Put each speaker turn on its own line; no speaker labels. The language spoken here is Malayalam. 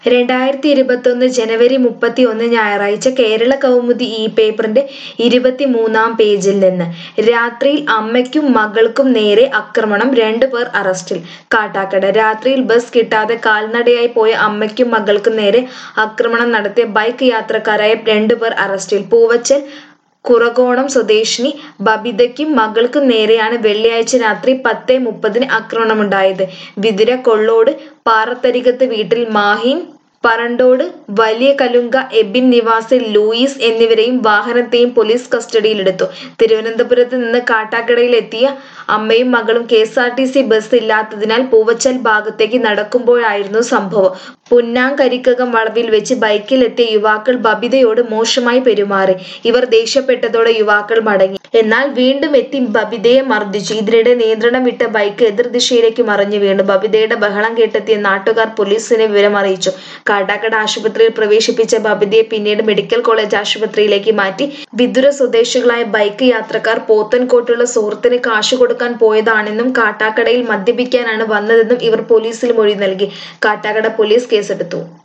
രണ്ടായിരത്തി ഇരുപത്തൊന്ന് ജനുവരി മുപ്പത്തി ഒന്ന് ഞായറാഴ്ച കേരള കൗമുദി ഈ പേപ്പറിന്റെ ഇരുപത്തിമൂന്നാം പേജിൽ നിന്ന് രാത്രിയിൽ അമ്മയ്ക്കും മകൾക്കും നേരെ ആക്രമണം രണ്ടുപേർ അറസ്റ്റിൽ കാട്ടാക്കട രാത്രിയിൽ ബസ് കിട്ടാതെ കാൽനടയായി പോയ അമ്മയ്ക്കും മകൾക്കും നേരെ ആക്രമണം നടത്തിയ ബൈക്ക് യാത്രക്കാരായ രണ്ടുപേർ അറസ്റ്റിൽ പൂവച്ചൽ കുറകോണം സ്വദേശിനി ബബിതയ്ക്കും മകൾക്കും നേരെയാണ് വെള്ളിയാഴ്ച രാത്രി പത്തേ മുപ്പതിന് ആക്രമണമുണ്ടായത് വിതുര കൊള്ളോട് പാറത്തരികത്ത് വീട്ടിൽ മാഹിൻ പറണ്ടോട് വലിയ കലുങ്ക എബിൻ നിവാസിൽ ലൂയിസ് എന്നിവരെയും വാഹനത്തെയും പോലീസ് കസ്റ്റഡിയിലെടുത്തു തിരുവനന്തപുരത്ത് നിന്ന് കാട്ടാക്കടയിൽ എത്തിയ അമ്മയും മകളും K S R T C bus ഇല്ലാത്തതിനാൽ പൂവച്ചൽ ഭാഗത്തേക്ക് നടക്കുമ്പോഴായിരുന്നു സംഭവം പുന്നാങ്കരിക്കകം വളവിൽ വെച്ച് ബൈക്കിലെത്തിയ യുവാക്കൾ ബബിതയോട് മോശമായി പെരുമാറി ഇവർ ദേഷ്യപ്പെട്ടതോടെ യുവാക്കൾ മടങ്ങി എന്നാൽ വീണ്ടും എത്തി ബബിതയെ മർദ്ദിച്ചു ഇതിനിടെ നിയന്ത്രണം വിട്ട ബൈക്ക് എതിർദിശയിലേക്ക് മറിഞ്ഞു വീണു ബബിതയുടെ ബഹളം കേട്ടെത്തിയ നാട്ടുകാർ പോലീസിനെ വിവരം അറിയിച്ചു കാട്ടാക്കട ആശുപത്രിയിൽ പ്രവേശിപ്പിച്ച ബബിതയെ പിന്നീട് മെഡിക്കൽ കോളേജ് ആശുപത്രിയിലേക്ക് മാറ്റി വിദുര സ്വദേശികളായ ബൈക്ക് യാത്രക്കാർ പോത്തൻകോട്ടുള്ള സുഹൃത്തിന് കാശ് കൊടുക്കാൻ പോയതാണെന്നും കാട്ടാക്കടയിൽ മദ്യപിക്കാനാണ് വന്നതെന്നും ഇവർ പോലീസിൽ മൊഴി നൽകി കാട്ടാക്കട പോലീസ് കേസെടുത്തു